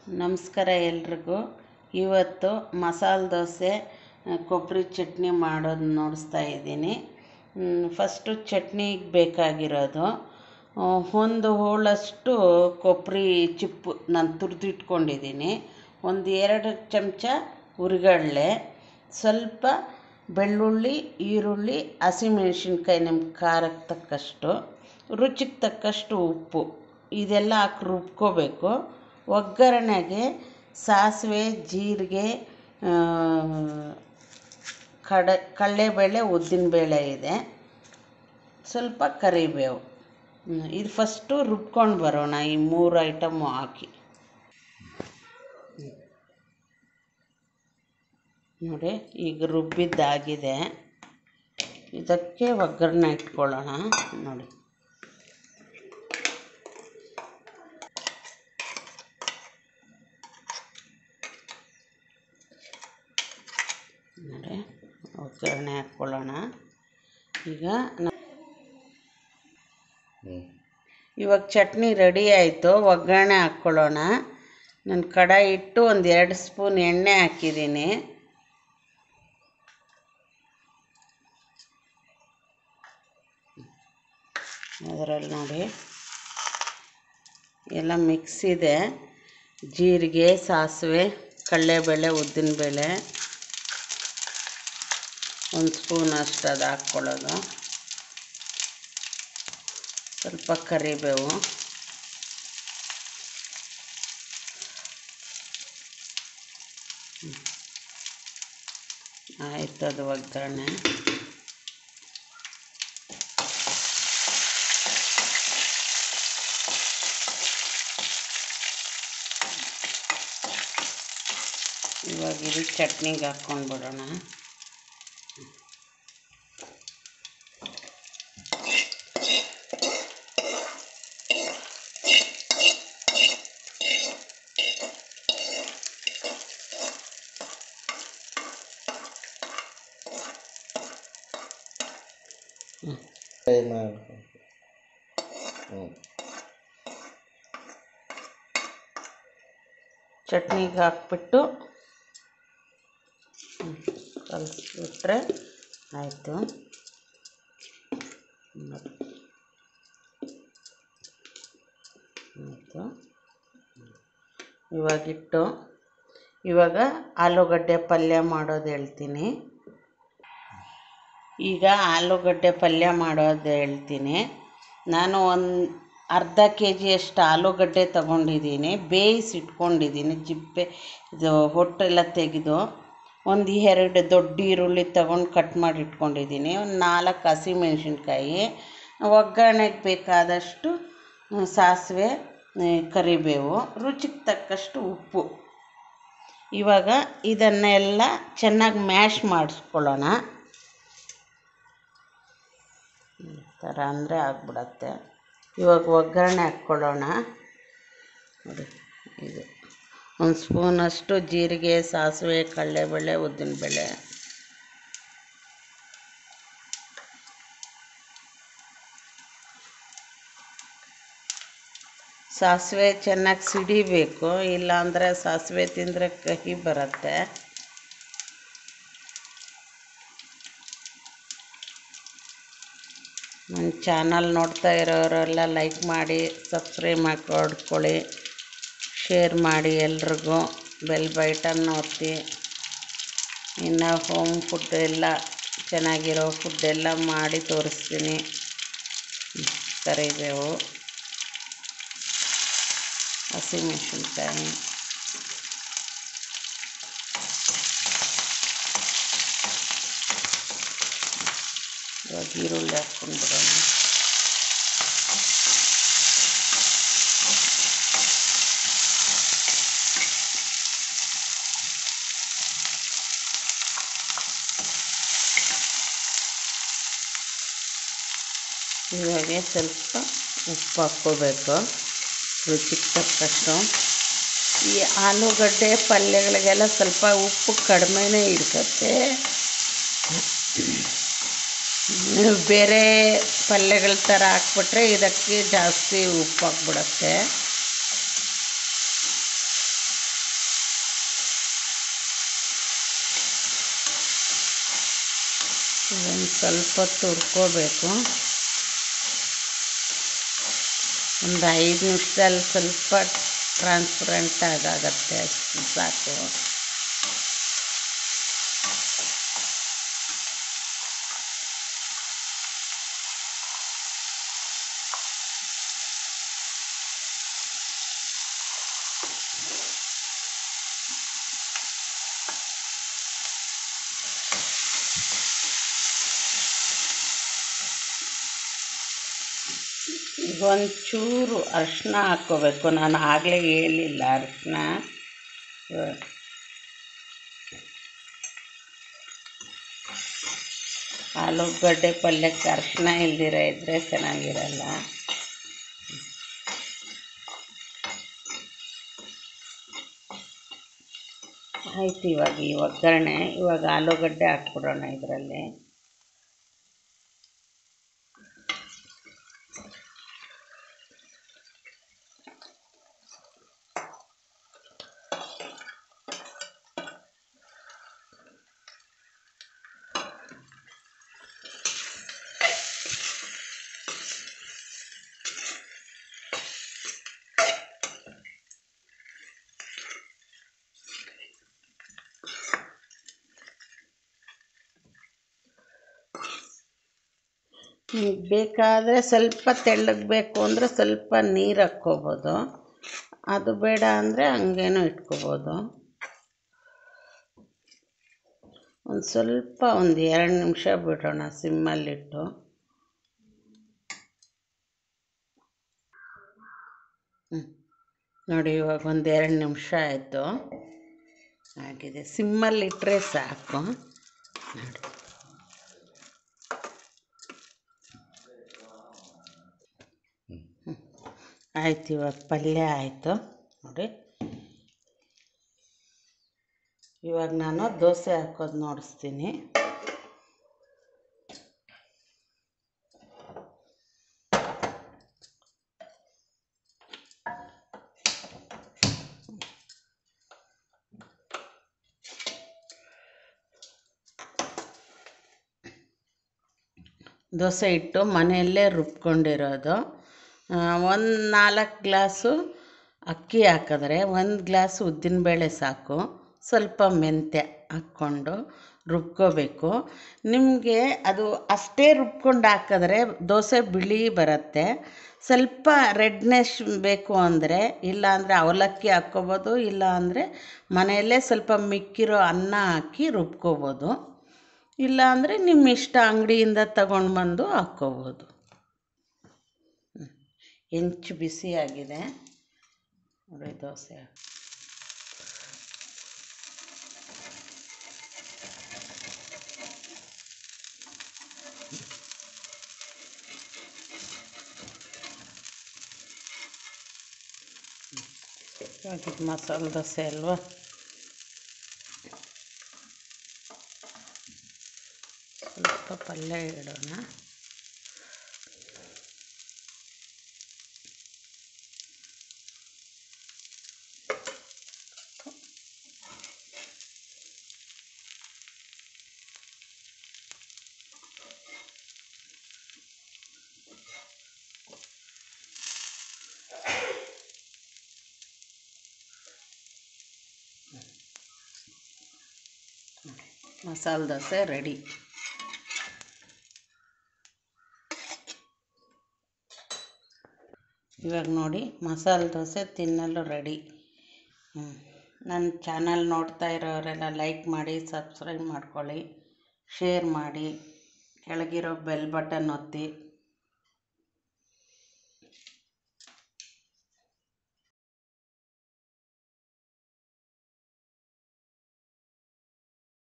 ನಮಸ್ಕಾರ ಎಲ್ರಿಗೂ ಇವತ್ತು ಮಸಾಲೆ ದೋಸೆ ಕೊಬ್ಬರಿ ಚಟ್ನಿ ಮಾಡೋದು ನೋಡಿಸ್ತಾ ಇದ್ದೀನಿ ಫಸ್ಟು ಚಟ್ನಿಗೆ ಬೇಕಾಗಿರೋದು ಒಂದು ಹೋಳಷ್ಟು ಕೊಬ್ಬರಿ ಚಿಪ್ಪು ನಾನು ತುರಿದಿಟ್ಕೊಂಡಿದ್ದೀನಿ ಒಂದು ಎರಡು ಚಮಚ ಹುರಿಗಡಲೆ ಸ್ವಲ್ಪ ಬೆಳ್ಳುಳ್ಳಿ ಈರುಳ್ಳಿ ಹಸಿಮೆಣ್ಸಿನ್ಕಾಯಿ ನಿಮ್ಮ ಖಾರಕ್ಕೆ ತಕ್ಕಷ್ಟು ರುಚಿಗೆ ತಕ್ಕಷ್ಟು ಉಪ್ಪು ಇದೆಲ್ಲ ಹಾಕಿ ರುಬ್ಕೋಬೇಕು ಒಗ್ಗರಣೆಗೆ ಸಾಸಿವೆ ಜೀರಿಗೆ ಕಡ ಕಡಲೆಬೇಳೆ ಉದ್ದಿನಬೇಳೆ ಇದೆ ಸ್ವಲ್ಪ ಕರಿಬೇವು ಇದು ಫಸ್ಟು ರುಬ್ಕೊಂಡು ಬರೋಣ ಈ ಮೂರು ಐಟಮು ಹಾಕಿ ನೋಡಿ ಈಗ ರುಬ್ಬಿದ್ದಾಗಿದೆ ಇದಕ್ಕೆ ಒಗ್ಗರಣೆ ಇಟ್ಕೊಳ್ಳೋಣ ನೋಡಿ ನೋಡಿ ಒಗ್ಗರಣೆ ಹಾಕ್ಕೊಳ್ಳೋಣ ಈಗ ನ ಇವಾಗ ಚಟ್ನಿ ರೆಡಿ ಆಯಿತು ಒಗ್ಗರಣೆ ಹಾಕ್ಕೊಳ್ಳೋಣ ನಾನು ಕಡಾಯಿ ಇಟ್ಟು ಒಂದು ಎರಡು ಸ್ಪೂನ್ ಎಣ್ಣೆ ಹಾಕಿದ್ದೀನಿ ಅದರಲ್ಲಿ ನೋಡಿ ಎಲ್ಲ ಮಿಕ್ಸ್ ಇದೆ ಜೀರಿಗೆ ಸಾಸಿವೆ ಕಡಲೆಬೇಳೆ ಉದ್ದಿನಬೇಳೆ ಒಂದು ಸ್ಪೂನ್ ಅಷ್ಟು ಅದು ಹಾಕ್ಕೊಳ್ಳೋದು ಸ್ವಲ್ಪ ಕರಿಬೇವು ಆಯಿತು ಅದು ಒಗ್ಗರಣೆ ಇವಾಗ ಇದು ಚಟ್ನಿಗೆ ಹಾಕ್ಕೊಂಡು ಬಿಡೋಣ ಫ್ರೈ ಮಾಡ್ಬೇಕು ಹ್ಞೂ ಚಟ್ನಿಗೆ ಹಾಕ್ಬಿಟ್ಟು ಕಲಿಸ್ಬಿಟ್ರೆ ಆಯಿತು ಆಯಿತು ಇವಾಗಿಟ್ಟು ಇವಾಗ ಆಲೂಗಡ್ಡೆ ಪಲ್ಯ ಮಾಡೋದು ಹೇಳ್ತೀನಿ ಈಗ ಆಲೂಗಡ್ಡೆ ಪಲ್ಯ ಮಾಡೋದು ಹೇಳ್ತೀನಿ ನಾನು ಒಂದು ಅರ್ಧ ಕೆ ಜಿಯಷ್ಟು ಆಲೂಗಡ್ಡೆ ತಗೊಂಡಿದ್ದೀನಿ ಬೇಯಿಸಿ ಇಟ್ಕೊಂಡಿದ್ದೀನಿ ಜಿಪ್ಪೆ ಇದು ಹೊಟ್ಟೆಲ್ಲ ತೆಗೆದು ಒಂದು ಎರಡು ದೊಡ್ಡ ಈರುಳ್ಳಿ ತಗೊಂಡು ಕಟ್ ಮಾಡಿ ಇಟ್ಕೊಂಡಿದ್ದೀನಿ ಒಂದು ನಾಲ್ಕು ಹಸಿಮೆಣ್ಸಿನ್ಕಾಯಿ ಒಗ್ಗರಣೆಗೆ ಬೇಕಾದಷ್ಟು ಸಾಸಿವೆ ಕರಿಬೇವು ರುಚಿಗೆ ತಕ್ಕಷ್ಟು ಉಪ್ಪು ಇವಾಗ ಇದನ್ನೆಲ್ಲ ಚೆನ್ನಾಗಿ ಮ್ಯಾಶ್ ಮಾಡಿಸ್ಕೊಳ್ಳೋಣ ಈ ಥರ ಅಂದರೆ ಆಗ್ಬಿಡತ್ತೆ ಇವಾಗ ಒಗ್ಗರಣೆ ಹಾಕ್ಕೊಳ್ಳೋಣ ನೋಡಿ ಇದು ಒಂದು ಸ್ಪೂನಷ್ಟು ಜೀರಿಗೆ ಸಾಸಿವೆ ಕಡಲೆಬೇಳೆ ಉದ್ದಿನಬೇಳೆ ಸಾಸಿವೆ ಚೆನ್ನಾಗಿ ಸಿಡಿಬೇಕು ಇಲ್ಲಾಂದರೆ ಸಾಸಿವೆ ತಿಂದರೆ ಕಹಿ ಬರುತ್ತೆ ನನ್ನ ಚಾನಲ್ ನೋಡ್ತಾ ಇರೋರೆಲ್ಲ ಲೈಕ್ ಮಾಡಿ ಸಬ್ಸ್ಕ್ರೈಬ್ ಮಾಡ್ಕೊಡ್ಕೊಳ್ಳಿ ಶೇರ್ ಮಾಡಿ ಎಲ್ರಿಗೂ ಬೆಲ್ ಬೈಟನ್ ಒತ್ತಿ ಇನ್ನು ಹೋಮ್ ಫುಡ್ ಎಲ್ಲ ಚೆನ್ನಾಗಿರೋ ಫುಡ್ ಎಲ್ಲ ಮಾಡಿ ತೋರಿಸ್ತೀನಿ ಕರಿಬೇವು ಹಸಿಮೆಣ್ಸಿನ್ಕಾಯಿ ಇವಾಗ ಈರುಳ್ಳಿ ಹಾಕ್ಕೊಂಡ್ಬಿಡೋಣ ಇವಾಗ ಸ್ವಲ್ಪ ಉಪ್ಪು ಹಾಕ್ಕೋಬೇಕು ರುಚಿಗೆ ತಕ್ಕಷ್ಟು ಈ ಆಲೂಗಡ್ಡೆ ಪಲ್ಯಗಳಿಗೆಲ್ಲ ಸ್ವಲ್ಪ ಉಪ್ಪು ಕಡಿಮೆನೇ ಇಡ್ಕತ್ತೆ ನೀವು ಬೇರೆ ಪಲ್ಯಗಳ ಥರ ಹಾಕ್ಬಿಟ್ರೆ ಇದಕ್ಕೆ ಜಾಸ್ತಿ ಉಪ್ಪು ಹಾಕ್ಬಿಡತ್ತೆ ಸ್ವಲ್ಪ ಹೊತ್ತು ಹುರ್ಕೋಬೇಕು ಒಂದು ಐದು ನಿಮಿಷದಲ್ಲಿ ಸ್ವಲ್ಪ ಟ್ರಾನ್ಸ್ಪರೆಂಟ್ ಆಗಾಗತ್ತೆ ಅಷ್ಟು ಸಾಕು ಈಗ ಒಂಚೂರು ಅರಿಶಿನ ಹಾಕ್ಕೋಬೇಕು ನಾನು ಆಗಲೇ ಹೇಳಿಲ್ಲ ಅರಿಶಿನ ಆಲೂಗಡ್ಡೆ ಪಲ್ಯಕ್ಕೆ ಅರಿಶಿನ ಇಲ್ದಿರ ಇದ್ದರೆ ಚೆನ್ನಾಗಿರಲ್ಲ ಆಯ್ತು ಇವಾಗ ಈ ಒಗ್ಗರಣೆ ಇವಾಗ ಆಲೂಗಡ್ಡೆ ಹಾಕ್ಬಿಡೋಣ ಇದರಲ್ಲಿ ನಿಮಗೆ ಬೇಕಾದರೆ ಸ್ವಲ್ಪ ತೆಳ್ಳಗೆ ಬೇಕು ಅಂದರೆ ಸ್ವಲ್ಪ ನೀರು ಹಾಕ್ಕೋಬೋದು ಅದು ಬೇಡ ಅಂದರೆ ಹಂಗೇನೂ ಇಟ್ಕೋಬೋದು ಒಂದು ಸ್ವಲ್ಪ ಒಂದು ಎರಡು ನಿಮಿಷ ಬಿಡೋಣ ಸಿಮ್ಮಲ್ಲಿಟ್ಟು ಹ್ಞೂ ನೋಡಿ ಇವಾಗ ಒಂದು ಎರಡು ನಿಮಿಷ ಆಯಿತು ಆಗಿದೆ ಸಿಮ್ಮಲ್ಲಿಟ್ಟರೆ ಸಾಕು ನೋಡಿ ಆಯ್ತು ಇವಾಗ ಪಲ್ಯ ಆಯಿತು ನೋಡಿ ಇವಾಗ ನಾನು ದೋಸೆ ಹಾಕೋದು ನೋಡಿಸ್ತೀನಿ ದೋಸೆ ಹಿಟ್ಟು ಮನೆಯಲ್ಲೇ ರುಬ್ಕೊಂಡಿರೋದು ಒಂದು ನಾಲ್ಕು ಗ್ಲಾಸು ಅಕ್ಕಿ ಹಾಕಿದ್ರೆ ಒಂದು ಗ್ಲಾಸ್ ಉದ್ದಿನಬೇಳೆ ಸಾಕು ಸ್ವಲ್ಪ ಮೆಂತ್ಯ ಹಾಕ್ಕೊಂಡು ರುಬ್ಕೋಬೇಕು ನಿಮಗೆ ಅದು ಅಷ್ಟೇ ರುಬ್ಕೊಂಡು ಹಾಕಿದ್ರೆ ದೋಸೆ ಬಿಳಿ ಬರುತ್ತೆ ಸ್ವಲ್ಪ ರೆಡ್ನೆಸ್ ಬೇಕು ಅಂದರೆ ಇಲ್ಲಾಂದರೆ ಅವಲಕ್ಕಿ ಹಾಕ್ಕೋಬೋದು ಇಲ್ಲ ಅಂದರೆ ಮನೆಯಲ್ಲೇ ಸ್ವಲ್ಪ ಮಿಕ್ಕಿರೋ ಅನ್ನ ಹಾಕಿ ರುಬ್ಕೋಬೋದು ಇಲ್ಲ ಅಂದರೆ ನಿಮ್ಮ ಇಷ್ಟ ಅಂಗಡಿಯಿಂದ ತಗೊಂಡು ಬಂದು ಹಾಕ್ಕೋಬೋದು ಹೆಂಚು ಬಿಸಿಯಾಗಿದೆ ನೋಡಿ ದೋಸೆ ಇವಾಗ ಇದು ಮಸಾಲೆ ದೋಸೆ ಅಲ್ವಾ ಸ್ವಲ್ಪ ಪಲ್ಯ ಇಡೋಣ ಮಸಾಲೆ ದೋಸೆ ರೆಡಿ ಇವಾಗ ನೋಡಿ ಮಸಾಲೆ ದೋಸೆ ತಿನ್ನಲು ರೆಡಿ ಹ್ಞೂ ನನ್ನ ಚಾನಲ್ ನೋಡ್ತಾ ಇರೋರೆಲ್ಲ ಲೈಕ್ ಮಾಡಿ ಸಬ್ಸ್ಕ್ರೈಬ್ ಮಾಡ್ಕೊಳ್ಳಿ ಶೇರ್ ಮಾಡಿ ಕೆಳಗಿರೋ ಬೆಲ್ ಬಟನ್ ಒತ್ತಿ